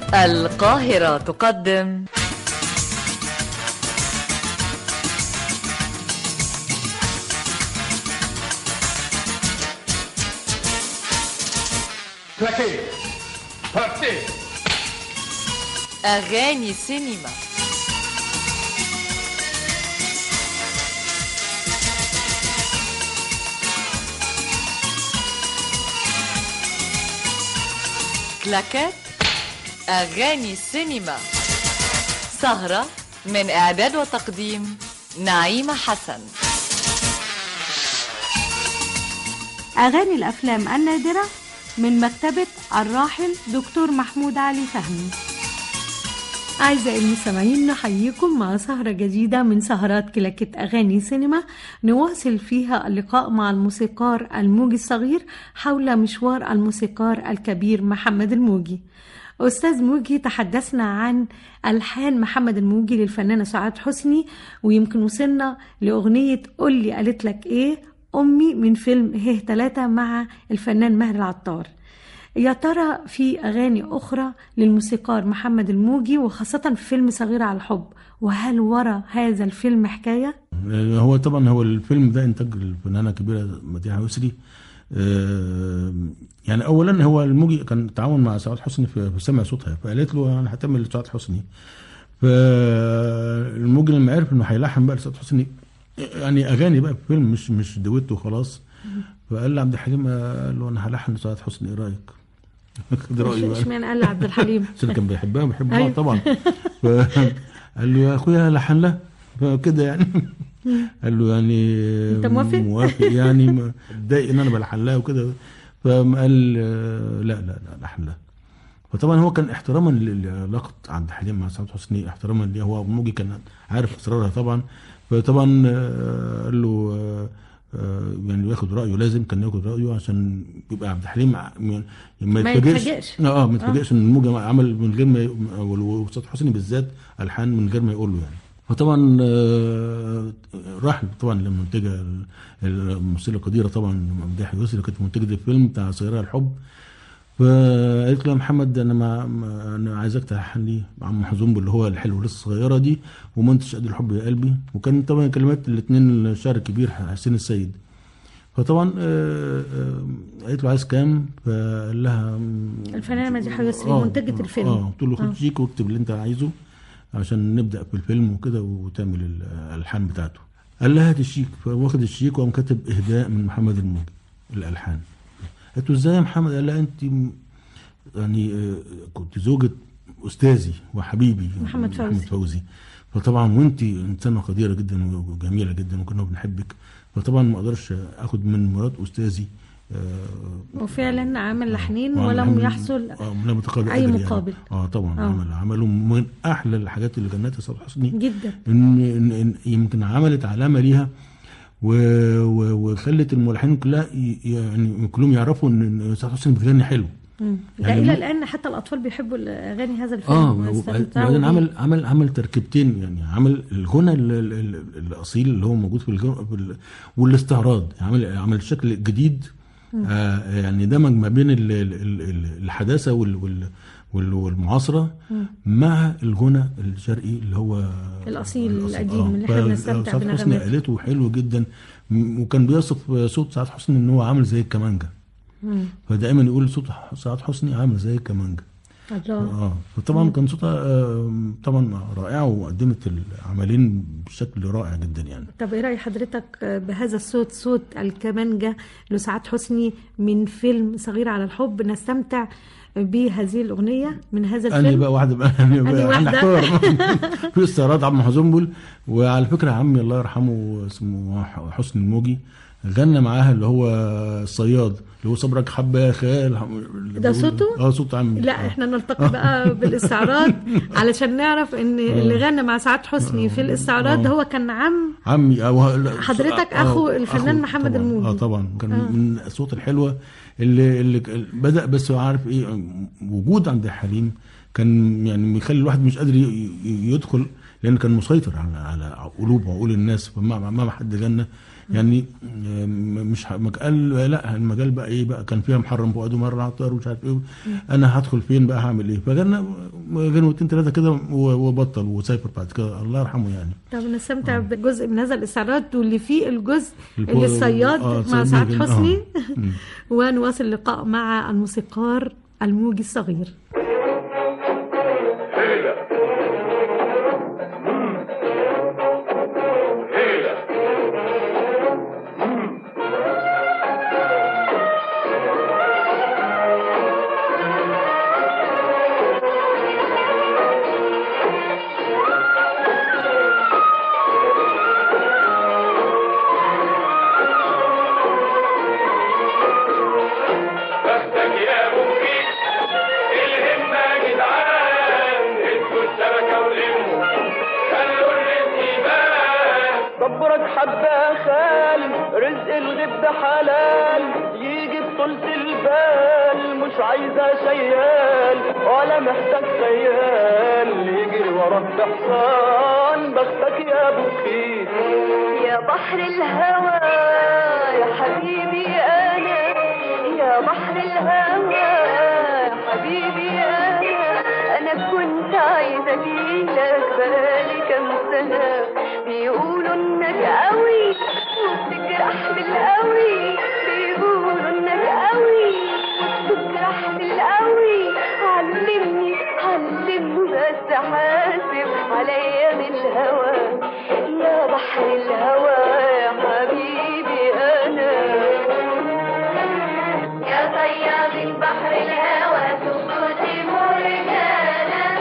القاهرة تقدم Claquez Partez أغاني سينما كلاكات أغاني سينما سهرة من إعداد وتقديم نعيمة حسن أغاني الأفلام النادرة من مكتبة الراحل دكتور محمود علي فهمي أعزائي المستمعين نحييكم مع سهرة جديدة من سهرات كلاكيت أغاني سينما نواصل فيها اللقاء مع الموسيقار الموجي الصغير حول مشوار الموسيقار الكبير محمد الموجي أستاذ موجي تحدثنا عن ألحان محمد الموجي للفنانة سعاد حسني ويمكن وصلنا لأغنية قولي قالت لك إيه أمي من فيلم هيه تلاتة مع الفنان ماهر العطار يا ترى في أغاني أخرى للموسيقار محمد الموجي وخاصة في فيلم صغيرة على الحب وهل ورا هذا الفيلم حكاية؟ هو طبعا هو الفيلم ده انتاج الفنانه الكبيره مديحه يسري آه، يعني اولا هو الموجي كان تعاون مع سعاد حسني في في سمع صوتها فقالت له انا هتعمل لسعاد حسني فالموجي لما عرف انه هيلحن بقى لسعاد حسني يعني اغاني بقى في فيلم مش مش دويتو خلاص فقال لعبد الحليم آه، قال له انا هلحن لسعاد حسني ايه رايك؟ خد رايه بقى اشمعنى قال عبد الحليم؟ عشان كان بيحبها وبيحب أيوة. بعض طبعا قال له يا اخويا لحن لها فكده يعني قال له يعني أنت موافق؟ موافق يعني ما- اتضايق ان انا بلحن لها وكده فقام قال آه، لا لا لا لحن لها فطبعا هو كان احتراما ل- لعلاقه عبد الحليم مع سعاد حسني احتراما ليه هو موجي كان عارف اسرارها طبعا فطبعا آه، قال له آه، آه، يعني ياخد رايه لازم كان ياخد رايه عشان يبقى عبد الحليم ع- ما ما يتفاجئش يتفاجئش. اه ما يتفاجئش ان الموجي عمل من غير ما ي- وسعاد حسني بالذات الحان من غير ما يقول له يعني فطبعا آه، راح طبعا للمنتجه ال- الممثله القديره طبعا مديحه يسري كانت منتجه الفيلم بتاع صغيره الحب فقالت له يا محمد انا ما ما- انا عايزك تلحن لي عم محزون اللي هو الحلو لسه الصغيره دي ومنتج قد الحب يا قلبي وكان طبعا كلمات الاثنين الشاعر الكبير حسين السيد فطبعا آه، آه، قالت له عايز كام فقال لها الفنانة مديحة يسري آه، منتجة آه، الفيلم. اه قلت له آه. خد شيك واكتب اللي انت عايزه عشان نبدا في الفيلم وكده وتعمل ال- الالحان بتاعته قال لها هات الشيك فواخد الشيك وقام كاتب اهداء من محمد الموجي الالحان قالت له ازاي يا محمد قال لها انت م- يعني آه، كنت زوجة استاذي وحبيبي محمد فوزي. محمد فوزي فطبعا وانت انسانه قديره جدا وجميله جدا وكنا بنحبك فطبعا ما اقدرش اخد من مرات استاذي آه، وفعلا عمل لحنين وعمل ولم عمل- يحصل اه لم يتقاضى أي أجر مقابل. يعني. اه طبعا آه. آه. عمل عمله من احلى الحاجات اللي غنتها سعاد حسني جدا ان, إن, إن يمكن عملت علامه ليها و... و... وخلت الملحنين كلها ي... يعني كلهم يعرفوا ان إن سعاد حسني بتغني حلو مم. ده يعني الى مو- الان حتى الاطفال بيحبوا اغاني هذا الفيلم اه ويستمتعوا وبعدين بيه. عمل عمل عمل تركيبتين يعني عمل الغنى ال- ال- ال- الاصيل اللي هو موجود في الغنى في ال- والاستعراض عمل عمل شكل جديد آه يعني دمج ما بين ال- ال- ال- ال- الحداثه وال وال وال- والمعاصره مع الغنى الشرقي اللي هو الأصيل القديم اللي إحنا ف- بنستمتع سعاد حسني بنغماته. قالته حلو جدا م- وكان بيصف صوت سعاد حسني ان هو عامل زي الكمانجه مم. فدائما يقول صوت سعاد حسني عامل زي الكمانجه الله اه فطبعا كان صوتها آه، طبعا رائعه وقدمت العملين بشكل رائع جدا يعني طب ايه راي حضرتك بهذا الصوت صوت الكمانجه لسعاد حسني من فيلم صغير على الحب نستمتع بهذه الاغنيه من هذا انا الفيلم بقى واحده بقى انا أنهي بقى واحدة؟ هنحتار في استعراض عم حزنبل وعلى فكره عمي الله يرحمه اسمه حسني الموجي غنى معاها اللي هو الصياد اللي هو صبرك حبه يا خال اللي ده بيقول- صوته؟ اه صوت عمي لا احنا نلتقي بقى بالاستعراض علشان نعرف ان اللي غنى مع سعاد حسني في الاستعراض هو كان عم عمي أو حضرتك أخو الفنان محمد طبعاً. الموجي. اه طبعا كان من الصوت الحلوه اللي اللي ك- بدا بس هو عارف ايه وجود عند حليم كان يعني بيخلي الواحد مش قادر ي- ي- يدخل لان كان مسيطر على على قلوب وعقول الناس فما ما حد غنى يعني آه، م- مش ه- ما قال لا المجال بقى ايه بقى كان فيها محرم فؤاد ومر عطار ومش عارف ايه انا هدخل فين بقى هعمل ايه فجانا غنوتين ثلاثه كده و- وبطل وسايبر بعد كده الله يرحمه يعني طب نستمتع بجزء من هذا الاستعراض واللي فيه الجزء الكو- اللي الصياد آه، مع سعيد سعاد ممكن، حسني آه. مم. ونواصل اللقاء مع الموسيقار الموجي الصغير هيلا هيلا بختك يا مفيد الهمة يا جدعان ادوا الشبكة ولموا خلوا الرزق يبان صبرك حبة خال رزق الغب حلال يجي بطولة البال مش عايزة شيال ولا محتاج خيال يجري وراك بحصان بختك يا ابو خير يا بحر الهوى يا حبيبي انا يا بحر الهوى يا حبيبي انا انا كنت عايزه اجيلك بقالي كام سنه بيقولوا انك قوي وبتجرح بالقوي بيقولوا انك قوي وبتجرح بالقوي علمني علمني بس حاسب عليا من الهوى يا بحر الهوى يا حبيبي انا يا صياد البحر الهوى سكوتي مرجانا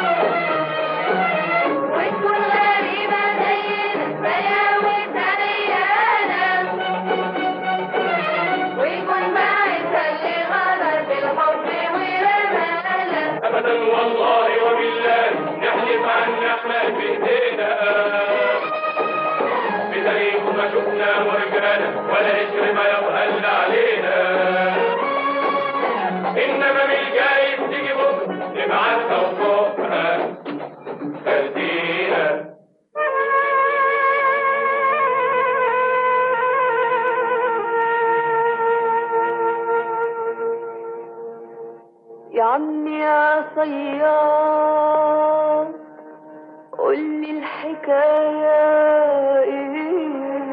وتكون غريبة زينا بلاوي سريانة ويكون معي اللي غدر بالحب ورمانا ابدا والله وبالله نحلف عن نحمل بايدينا بتاريخ ما شفنا مرجانا ولا قشر ما يوهل علينا انما بالجايز تيجي بكره نبعتها وفوقها خدينا يا عمي يا صياد قول لي الحكاية ايه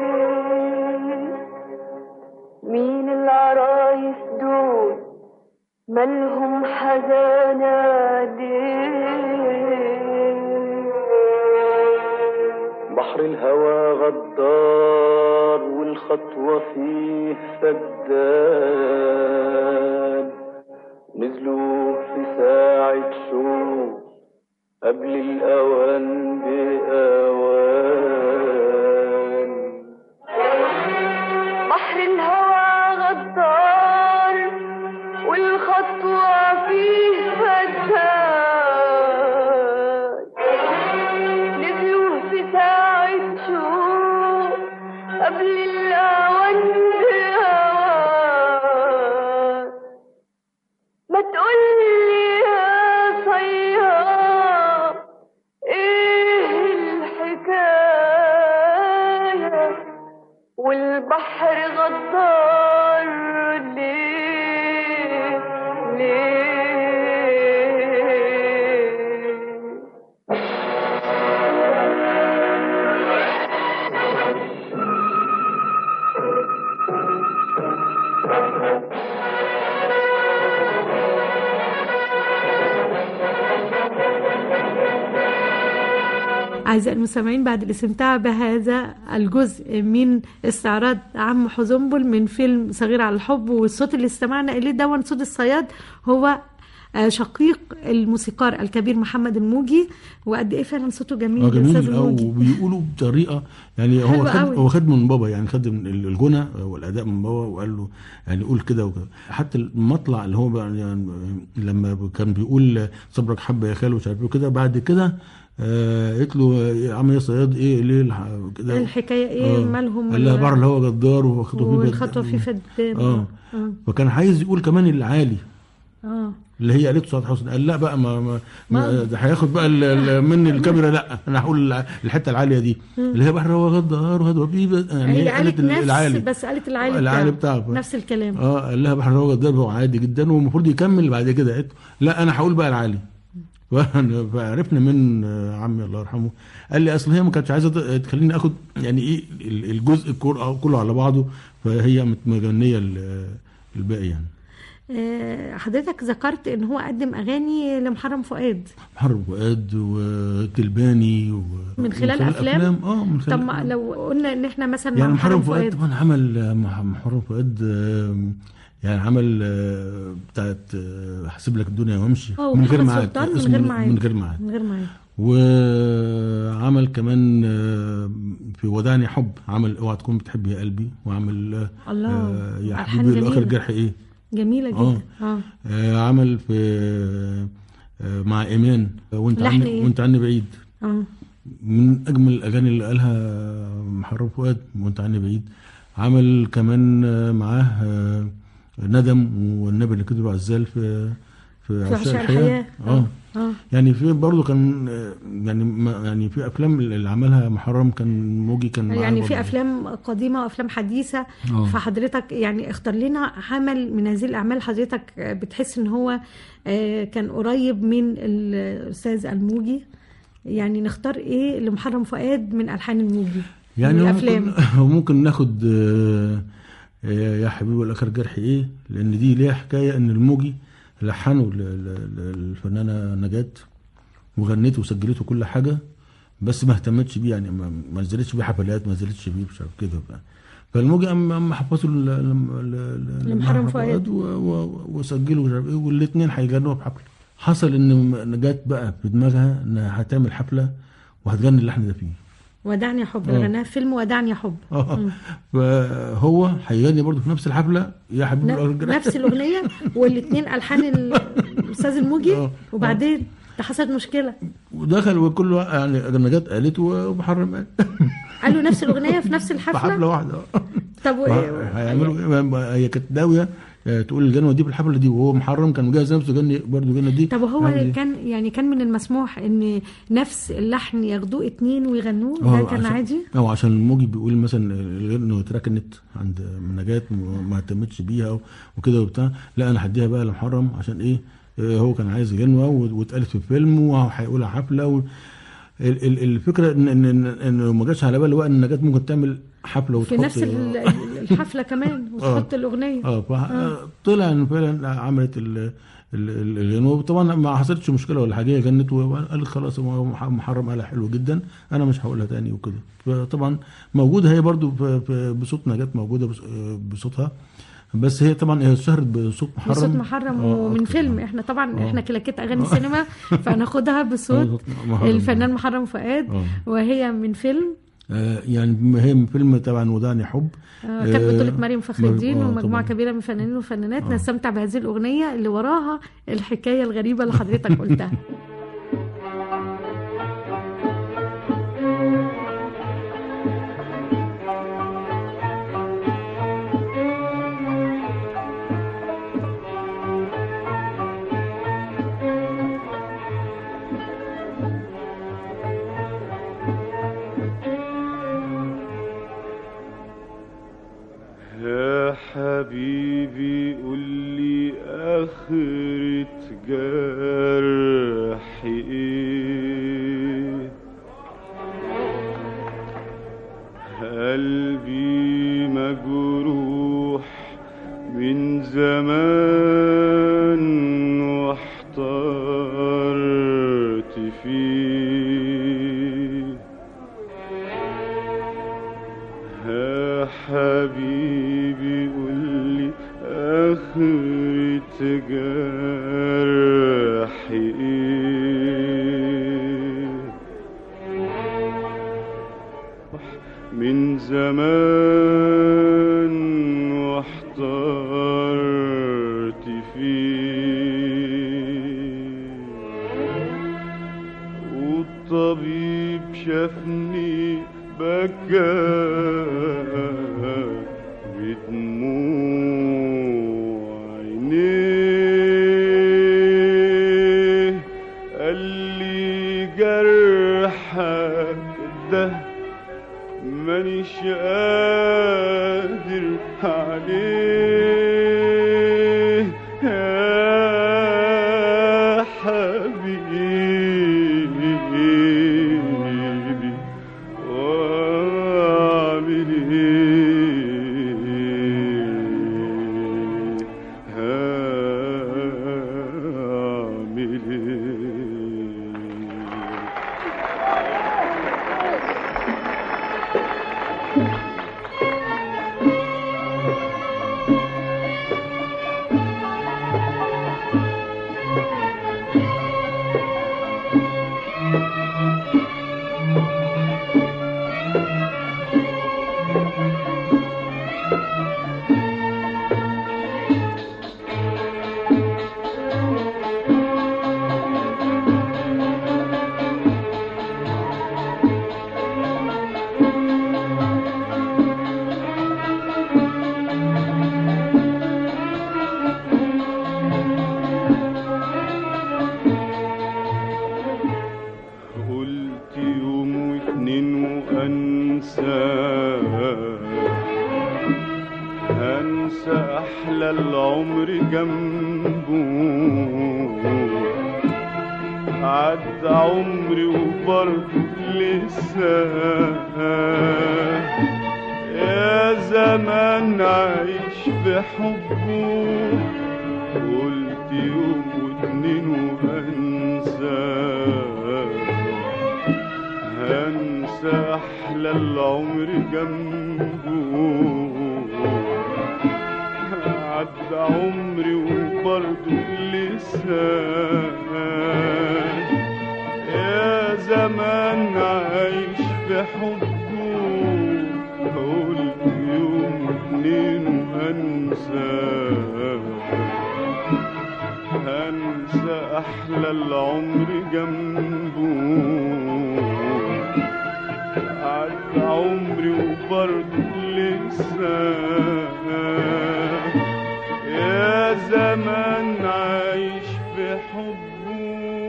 مين العرايس دول مالهم حزانة ليه بحر الهوى غدار والخطوة فيه فدان نزلوا في ساعة شوق قبل الأوان بأوان بحر الهوى غدار والخطوة فيه فتان نزلوا في ساعة شوق قبل الأوان بأوان ما تقولي يا صياد ايه الحكاية والبحر غدار ليه ليه أعزائي المستمعين بعد الاستمتاع بهذا الجزء من استعراض عم حزنبل من فيلم صغير على الحب والصوت اللي استمعنا إليه دون صوت الصياد هو آه، شقيق الموسيقار الكبير محمد الموجي وقد ايه فعلا صوته جميل اه جميل أستاذ أوي الموجي وبيقولوا بطريقه يعني هو حلو خد أوي. هو خد من بابا يعني خد من الغنى والاداء من بابا وقال له يعني قول كده وكده حتى المطلع اللي هو بقى يعني لما كان بيقول صبرك حبه يا خالو مش عارف ايه كده بعد كده آه قلت له يا عم يا صياد ايه ليه الح- كده الحكايه ايه آه. مالهم قال لها ولا- بعر اللي هو جدار وخطوه فيه والخطوه في فدان اه فكان عايز يقول كمان العالي اه اللي هي قالته سعاد حسني قال لا بقى ما, ما, ما ما- ده هياخد بقى ال- ال- مني الكاميرا لا انا هقول الحته العاليه دي اللي هي بحر وغدار وهدوء بيه يعني هي هي قالت قالت ال- نفس العالي بس قالت العالي العالي بتاعه. بتاعه نفس الكلام اه قال لها بحر وغدار هو عادي جدا والمفروض يكمل بعد كده قالت لا انا هقول بقى العالي فأنا- فعرفنا من آه، عمي الله يرحمه قال لي اصل هي ما كانتش عايزه ت- تخليني اخد يعني ايه ال- الجزء الكور- كله على بعضه فهي مت- مغنيه ال- الباقي يعني آه، حضرتك ذكرت ان هو قدم اغاني لمحرم فؤاد محرم فؤاد وتلباني و... من خلال أفلام؟ اه من خلال طب ما لو قلنا ان احنا مثلا يعني مع محرم فؤاد طبعا عمل آه، مح- محرم فؤاد آه، يعني عمل آه، بتاعت آه، هسيب لك الدنيا وامشي اه من غير ومحمد ميعاد سلطان من اسمه غير ميعاد من غير ميعاد من غير ميعاد وعمل كمان آه، في ودعني حب عمل اوعى تكون بتحب يا قلبي وعمل آه، الله آه، يا ألحان حبيبي الاخر جميلة. الجرح ايه جميله آه. جدا اه آه، عمل في آه، مع ايمان وانت لحن عني إيه؟ وانت عني بعيد اه من اجمل الاغاني اللي قالها محرم فؤاد وانت عني بعيد عمل كمان آه، معاه آه، ندم والنبي اللي كدروا عزال في في في عشاق الحياه اه اه يعني في برضه كان آه، يعني ما يعني في افلام اللي عملها محرم كان موجي كان معاه يعني في برضه. افلام قديمه وافلام حديثه آه. فحضرتك يعني اختار لنا عمل من هذه الاعمال حضرتك بتحس ان هو آه، كان قريب من الاستاذ الموجي يعني نختار ايه لمحرم فؤاد من الحان الموجي يعني من هو الافلام ممكن, ممكن ناخد آه، آه، يا حبيبي والاخر جرح ايه لان دي ليها حكايه ان الموجي لحنه ل- ل- ل- للفنانه نجاة وغنته وسجلته كل حاجه بس ما اهتمتش بيه يعني ما ما نزلتش بيه حفلات ما نزلتش بيه مش عارف كده بقى. فالموجي اما اما حفظوا ل- ل- ل- لمحرم فؤاد. و- و- وسجلوا مش عارف ايه والاثنين هيغنوا في حفله حصل ان نجاة بقى في دماغها انها هتعمل حفله وهتغني اللحن ده فيه ودعني حب آه. غناها في فيلم ودعني حب اه فهو هيغني برضه في نفس الحفله يا حبيبي ن- الأرجل. نفس الاغنيه والاثنين الحان ال- الاستاذ الموجي آه. وبعدين ده حصلت مشكله ودخل وكل وا- يعني نجاة قالت ومحرم قال قالوا نفس الاغنيه في نفس في حفله الحفله واحده طب و... هيعملوا ايه ما- هي كانت ناويه آه، تقول الجنوه دي في الحفله دي وهو محرم كان مجهز نفسه يغني برضه يغني دي طب هو يعني- كان يعني كان من المسموح ان نفس اللحن ياخدوه اتنين ويغنوه آه، ده كان عشان- عادي او عشان الموجي بيقول مثلا انه اتركنت عند نجاة وما اهتمتش بيها وكده وبتاع لا انا هديها بقى لمحرم عشان ايه آه، هو كان عايز غنوه واتقالت في فيلم وهيقولها حفله و... ال- ال- الفكره ان ان ان إنه ما جاش على باله بقى ان نجاة ممكن تعمل حفله في وتحط نفس ال- الحفله كمان وتحط الاغنيه اه فطلع ان فعلا عملت ال ال- ال- الغنوه طبعا ما حصلتش مشكله ولا حاجه هي غنت وقالت خلاص هو مح- محرم قالها حلو جدا انا مش هقولها تاني وكده فطبعا موجوده هي برضو في- في- بصوت نجاة موجوده بص- بصوتها بس هي طبعا هي اشتهرت بصوت محرم بصوت محرم آه، ومن أكتر. فيلم احنا طبعا آه. احنا كلاكيت اغاني سينما فهناخدها بصوت صوت محرم. الفنان محرم فؤاد آه. وهي من فيلم آه، يعني هي من فيلم طبعا ودعني حب آه، كانت آه، بطولة مريم فخر مر- الدين آه، ومجموعة طبعاً. كبيرة من الفنانين والفنانات نستمتع بهذه الأغنية اللي وراها الحكاية الغريبة اللي حضرتك قلتها يا حبيبي قول لي آخرة جرحي إيه قلبي مجروح من زمان واحترت فيه يا حبيبي قولي آخرة جرحي إيه من زمان واحترت فيه والطبيب شافني بكى بدموع عينيه قال لي جرحك ده مانيش قادر عليه يا حبيبي واعمل ايه هعمل ايه قلت يوم واتنين وانسى هنسى احلى العمر جنبه عدى عمري وبرضه لسه يا زمان عايش بحبه قلت يوم واتنين وهنسى هنسى احلى العمر جنبه عدى عمري وبرضه لسه يا زمان عايش في حبه قلت يوم اتنين وهنسى هنسى احلى العمر جنبه عدى عمري وبرضه لسه يا زمان عايش في حبه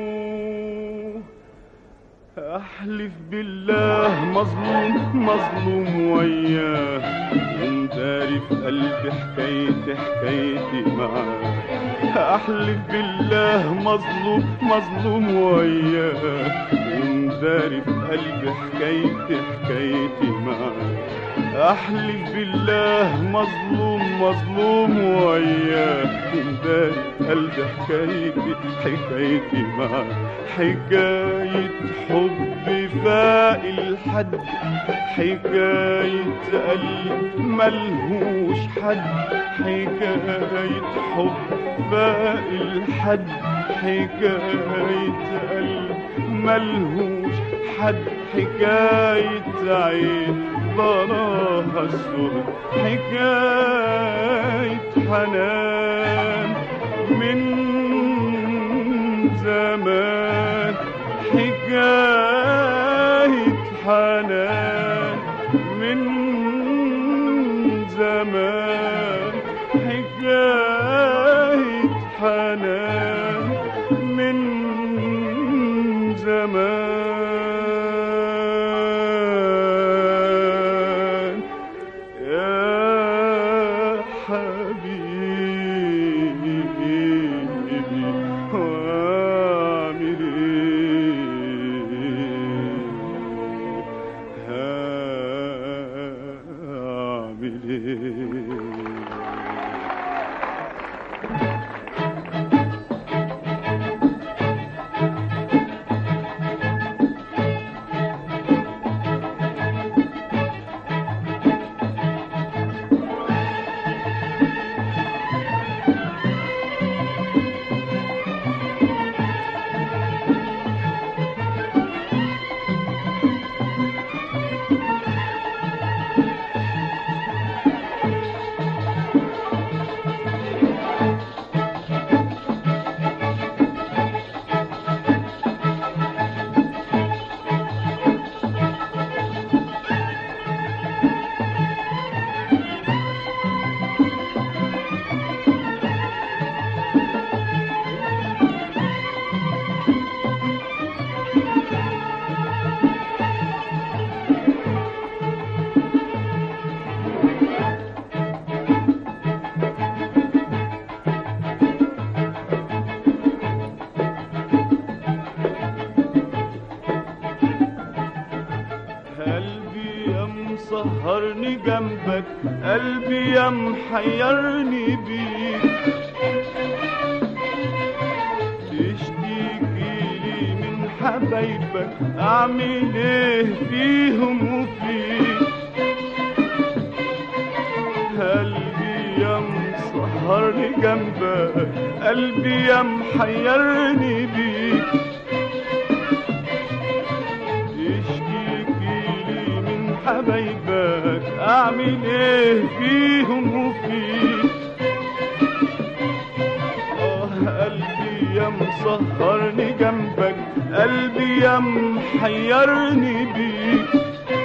احلف بالله مظلوم مظلوم وياه ومداري في قلبي حكايتي حكايتي معاه احلف بالله مظلوم مظلوم وياه ومداري في قلبي حكايتي حكايتي معاه احلف بالله مظلوم مظلوم وياه ومداري في قلبي حكايتي حكايتي معاه حكاية حب فاق الحد حكاية قلب ملهوش حد حكاية حب فاق الحد حكاية قلب ملهوش حد حكاية عين ضراها السهد حكاية حنان من زمان حكاية حنان من زمان حكاية حنان من زمان يا حبيبي وعامل هعمل ايه مسهرني جنبك قلبي يا محيرني بيك تشتكي لي من حبايبك اعمل ايه فيهم وفيك قلبي يا مسهرني جنبك قلبي يا محيرني بيك تشتكي لي من حبايبك اعمل ايه فيهم وفيك اه قلبي يا مسهرني جنبك قلبي يا محيرني بيك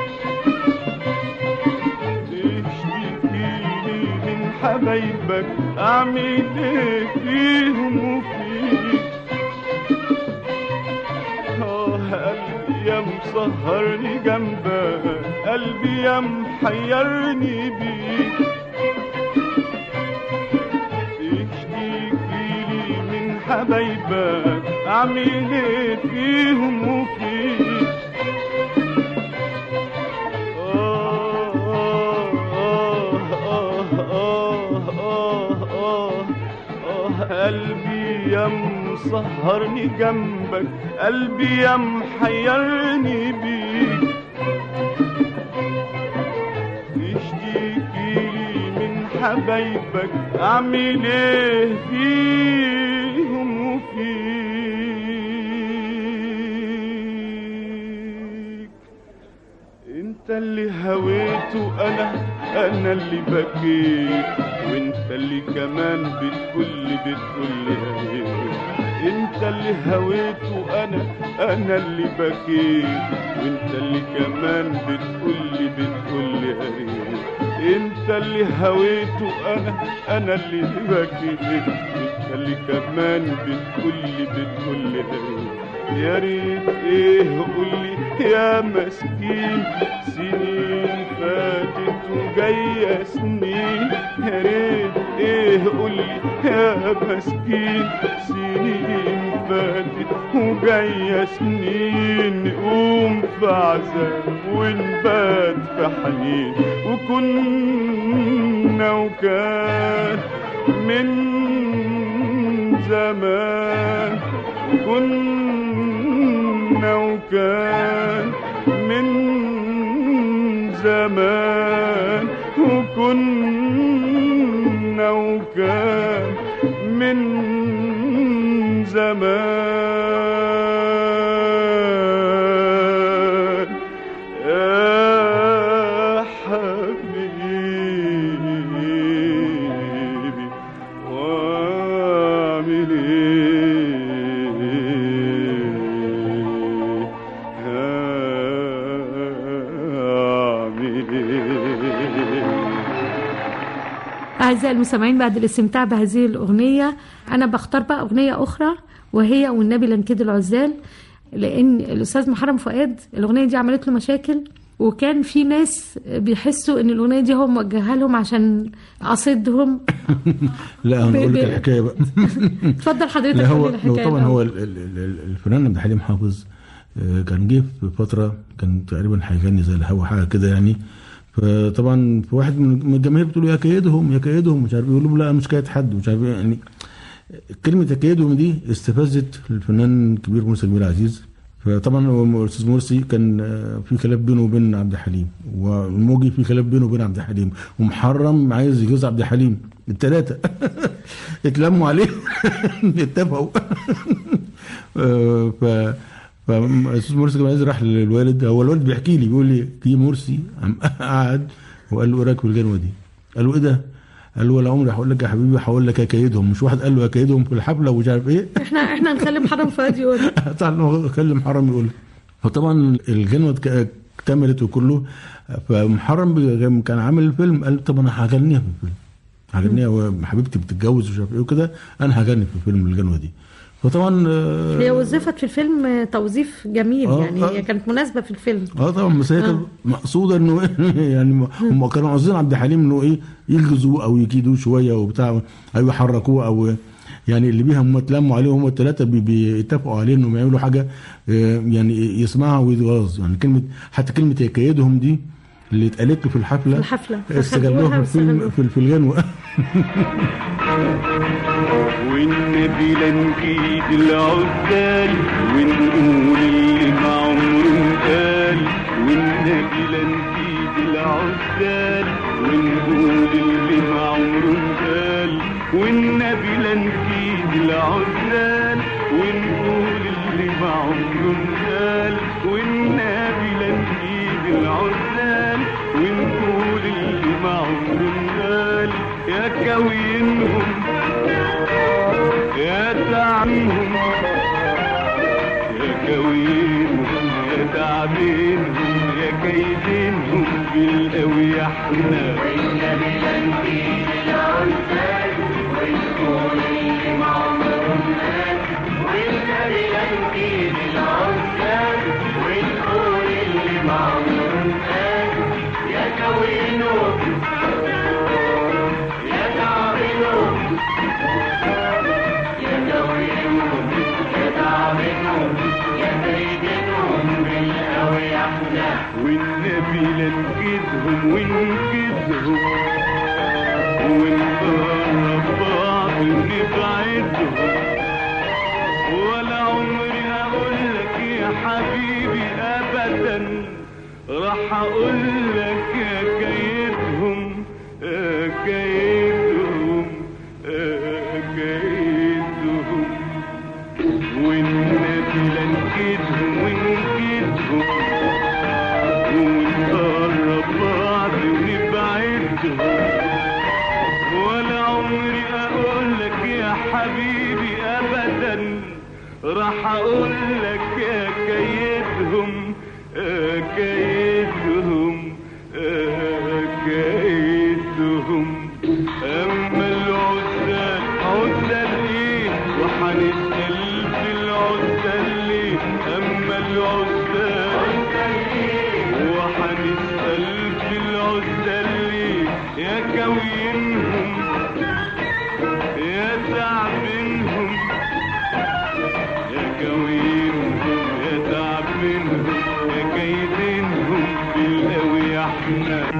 تشتكي لي من حبايبك اعمل ايه فيهم وفيك اه قلبي يا مسهرني جنبك قلبي يا محيرني بيك تشتكي لي من حبايبك اعمل ايه فيهم وفيك آه آه آه آه آه آه آه قلبي يا مسهرني جنبك قلبي يا محيرني بيك تشتكي لي من حبايبك اعمل ايه فيهم وفيك انت اللي هويته انا انا اللي بكيت وانت اللي كمان بتقول بتقول انت اللي هويته انا انا اللي بكيت وانت اللي كمان بتقول بتقول انت اللي هويته انا انا اللي بكيت انت اللي كمان بتقول بتقول يا ريت ايه قولي يا مسكين سنين فاتت وجاية سنين يا ريت ايه قولي يا مسكين سنين فاتت وجاية سنين قوم في عذاب ونبات في حنين وكنا وكان من زمان وكنا وكان من زمان وكنا وكان من زمان يا حبيبي واعمل ايه اعمل ايه أعزائي المستمعين بعد الاستمتاع بهذه الأغنية أنا بختار بقى أغنية أخرى وهي والنبي لنكد العزال لأن الأستاذ محرم فؤاد الأغنية دي عملت له مشاكل وكان في ناس بيحسوا ان الاغنيه دي هو موجهها لهم عشان قصدهم لا انا ب- اقول لك ب- الحكايه بقى اتفضل حضرتك لا هو قول لي هو الحكايه طبعا الأول. هو ال- ال- ال- الفنان عبد الحليم حافظ آه، كان جه في فتره كان تقريبا هيغني زي الهوا حاجه كده يعني فطبعا في واحد من من الجماهير بتقول له يا كيدهم يا كيدهم مش عارف يقول له لا مش كيد حد مش عارف إيه، يعني كلمه يا كيدهم دي استفزت الفنان الكبير مرسي الكبير عزيز فطبعا هو الاستاذ مرسي كان آه، في خلاف بينه وبين عبد الحليم والموجي في خلاف بينه وبين عبد الحليم ومحرم عايز يجوز عبد الحليم الثلاثه اتلموا عليه اتفقوا آه، ف فالاستاذ مرسي كمان عايز راح للوالد هو الوالد بيحكي لي بيقول لي في مرسي قام قعد وقال له ايه رايك في الجنوه دي؟ قال له ايه ده؟ قال له ولا عمري هقول لك يا حبيبي هقول لك اكيدهم مش واحد قال له اكيدهم في الحفله ومش عارف ايه احنا احنا نخلي محرم فؤاد يقول تعال نكلم محرم يقول فطبعا الغنوه اتك- اكتملت وكله فمحرم بي- كان عامل فيلم قال طب انا هغنيها في الفيلم هغنيها وحبيبتي بتتجوز ومش عارف ايه وكده انا هغني في فيلم الغنوه دي فطبعا آه، هي وظفت في الفيلم توظيف جميل آه، يعني آه. هي كانت مناسبه في الفيلم اه طبعا بس هي كانت مقصوده انه إيه، يعني هم كانوا قاصدين عبد الحليم انه ايه يلغزوه او يكيدوه شويه وبتاع او يحركوه او يعني اللي بيها هم اتلموا عليه هم الثلاثه بي- بيتفقوا عليه انهم يعملوا حاجه آه، يعني يسمعها ويتغاظ يعني كلمه حتى كلمه يكيدهم دي اللي اتقالت له في الحفله في الحفلة. استغلوها في الفيلم فخدوها في, في الغنوه والنبي لنكيد العزال ونقول اللي ما عمره قال والنبي لنكيد العزال ونقول اللي ما عمره قال والنبي لنكيد العزال ونقول اللي ما عمره قال والنبي لنكيد العزال ونقول اللي ما عمره قال يا كوينهم يا تعبهم يا كوينهم يا تعبينهم يا كيدينهم بالقوي احنا والنبي لنكدهم ونكدهم ونقرب بعض ونبعدهم ولا عمري هقول لك يا حبيبي ابدا راح اقول لك يا كيدهم يا كيدهم يا كيدهم والنبي لنكدهم ونكدهم ونقرب بعض ونبعدهم ولا عمري اقول لك يا حبيبي ابدا راح اقول لك يا كيدهم يا كيدهم يا كيدهم اما العزال عزال ايه وحنسال في العزال ليه اما العزال وحنسال في العزال ليه يا كوينهم يا تعبينهم يا كوينهم يا تعبينهم يا كيدينهم بالقوي احنا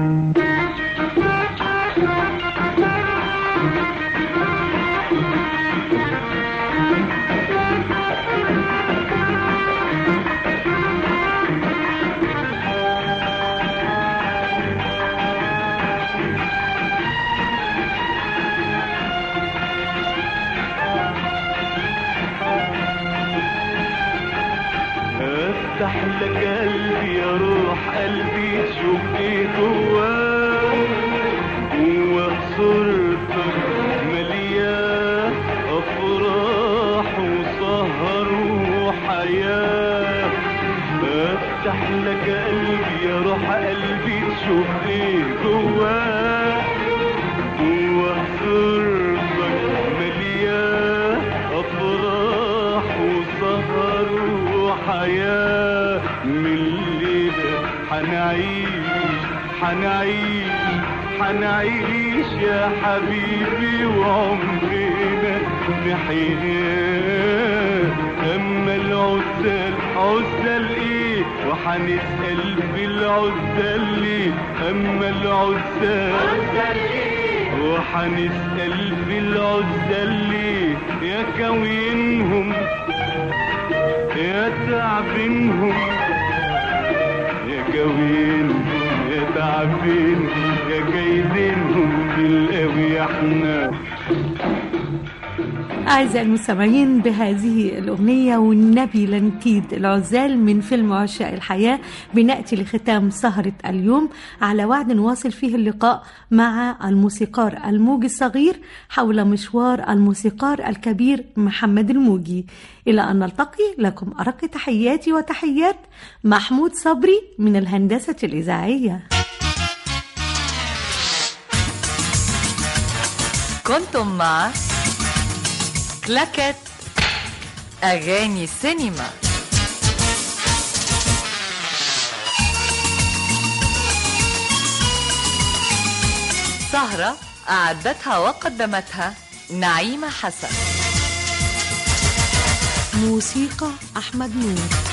افتح لك قلبي يا روح قلبي تشوف ايه جواه جوا صورتك مليان افراح وسهر وحياه افتح لك قلبي يا روح قلبي تشوف ايه جواه جوا صورتك مليان افراح وسهر وحياه من الليله حنعيش حنعيش حنعيش يا حبيبي وعمرنا نحياه اما العزال عزال ايه وحنسال في العزال ليه اما العزال وحنسال في العزال ليه يا كوينهم يا تعبينهم يا كوينهم يا تعبينهم يا كيدينهم بالقوي احنا أعزائي المستمعين بهذه الأغنية والنبي لنكيد العزال من فيلم عشاء الحياة بنأتي لختام سهرة اليوم على وعد نواصل فيه اللقاء مع الموسيقار الموجي الصغير حول مشوار الموسيقار الكبير محمد الموجي إلى أن نلتقي لكم أرق تحياتي وتحيات محمود صبري من الهندسة الإذاعية كنتم مع كلاكت أغاني سينما سهرة أعدتها وقدمتها نعيمة حسن موسيقى أحمد نور